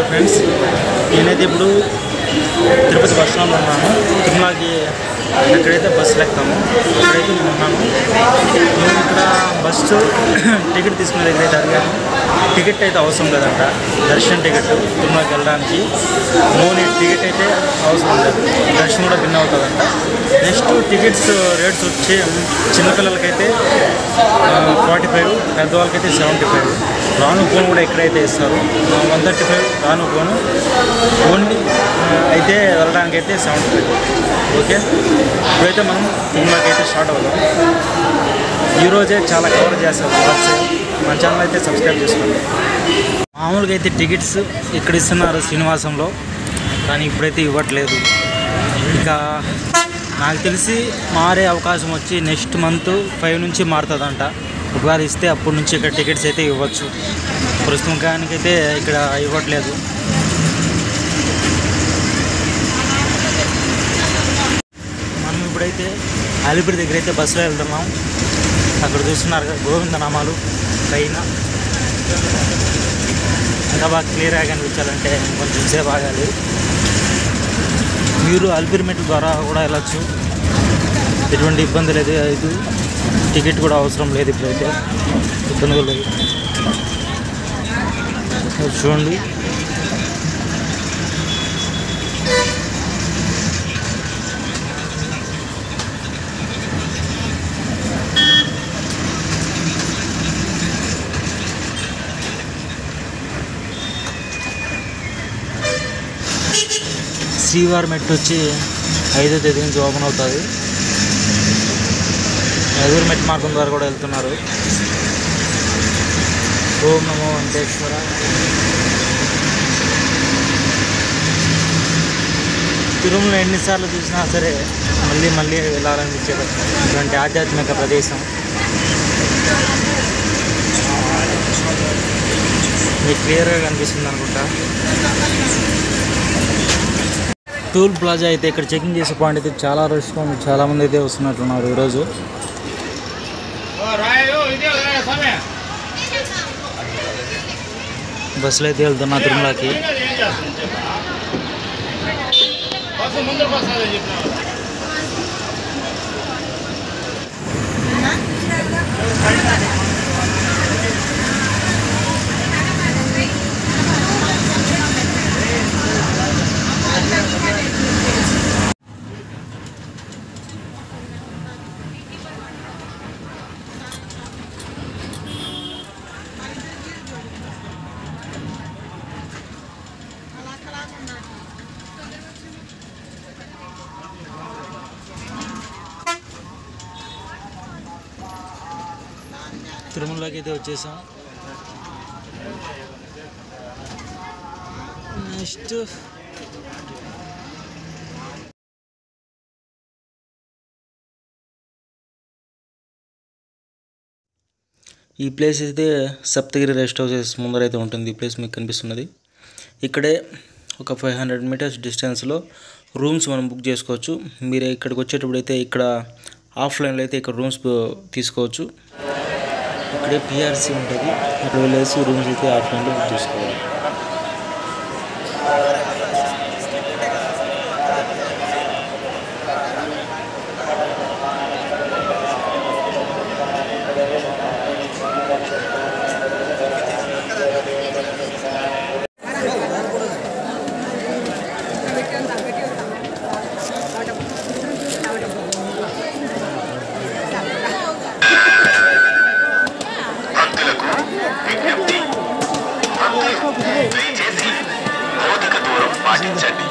friends నేనైతే ఇప్పుడు Tirupati bus స్టాండ్లో ఉన్నాను తిరుమలకి ఎక్కడైతే బస్సులు ఎక్కుతాము అక్కడైతే నేను ఉన్నాను నేను ఇక్కడ బస్సు టికెట్ తీసుకునే దగ్గర అయితే అడిగాను టికెట్ అయితే అవసరం లేదంట దర్శనం టికెట్ తిరుమలకి వెళ్ళడానికి ఓన్లీ టికెట్ అయితే అవసరం లేదు దర్శనం కూడా భిన్న అవుతుందంట నెక్స్ట్ టికెట్స్ రేట్స్ వచ్చి చిన్నపిల్లలకైతే ఫార్టీ ఫైవ్ పెద్దవాళ్ళకైతే సెవెంటీ ఫైవ్ రాను ఫోన్ కూడా ఎక్కడైతే ఇస్తారు వన్ థర్టీ ఫైవ్ రాను ఫోను ఓన్లీ అయితే వెళ్ళడానికి అయితే సెవెంటీ ఫైవ్ ఓకే ఇప్పుడైతే మనం తిరుమలకి అయితే స్టార్ట్ అవుతాం ఈరోజే చాలా కవర్ చేస్తాం బస్ మన ఛానల్ అయితే సబ్స్క్రైబ్ చేసుకోండి మామూలుగా అయితే టికెట్స్ ఇక్కడ ఇస్తున్నారు శ్రీనివాసంలో కానీ ఇప్పుడైతే ఇవ్వట్లేదు ఇక నాకు తెలిసి మారే అవకాశం వచ్చి నెక్స్ట్ మంత్ ఫైవ్ నుంచి మారుతుందంట ఒకవేళ ఇస్తే అప్పటి నుంచి ఇక్కడ టికెట్స్ అయితే ఇవ్వచ్చు ప్రస్తుతానికైతే ఇక్కడ ఇవ్వట్లేదు మనం ఇప్పుడైతే అలిపిరి దగ్గర అయితే బస్సులో వెళ్తున్నాం అక్కడ చూస్తున్నారు కదా గోవింద నామాలు పైన ఇంకా బాగా క్లియర్గా కనిపించాలంటే కొంచెం సేపు ఆగాలి మీరు అలిపిరి మెట్ల ద్వారా కూడా వెళ్ళచ్చు ఎటువంటి ఇబ్బంది లేదు ఇది టికెట్ కూడా అవసరం లేదు ఇప్పుడైతే ఇబ్బంది కూడా లేదు ఇది చూడండి శ్రీవారి మెట్టు వచ్చి ఐదో తేదీ నుంచి ఓపెన్ అవుతుంది ఎదురు మెట్ మార్గం ద్వారా కూడా వెళ్తున్నారు ఓం నమో వెంకటేశ్వర తిరుమల ఎన్నిసార్లు చూసినా సరే మళ్ళీ మళ్ళీ వెళ్ళాలనిపించేది ఇటువంటి ఆధ్యాత్మిక ప్రదేశం మీకు క్లియర్గా కనిపిస్తుంది అనుకుంటా టూల్ ప్లాజా అయితే ఇక్కడ చెకింగ్ చేసే పాయింట్ అయితే చాలా రష్గా ఉంది చాలా మంది అయితే వస్తున్నట్లున్నారు ఈరోజు బస్సులో అయితే వెళ్తున్నా తిరుమలకి తిరుమలకి అయితే వచ్చేసాం నెక్స్ట్ ఈ ప్లేస్ అయితే సప్తగిరి రెస్ట్ హౌసెస్ ముందర అయితే ఉంటుంది ఈ ప్లేస్ మీకు కనిపిస్తున్నది ఇక్కడే ఒక ఫైవ్ హండ్రెడ్ మీటర్స్ డిస్టెన్స్లో రూమ్స్ మనం బుక్ చేసుకోవచ్చు మీరు ఇక్కడికి వచ్చేటప్పుడు అయితే ఇక్కడ ఆఫ్లైన్లో అయితే ఇక్కడ రూమ్స్ తీసుకోవచ్చు ఇక్కడే పిఆర్సీ ఉంటుంది అక్కడ వెళ్ళేసి రూమ్స్ అయితే ఆఫ్లైన్లో బుక్ చేసుకోవాలి దయచేసి భౌతిక దూరం పాటించండి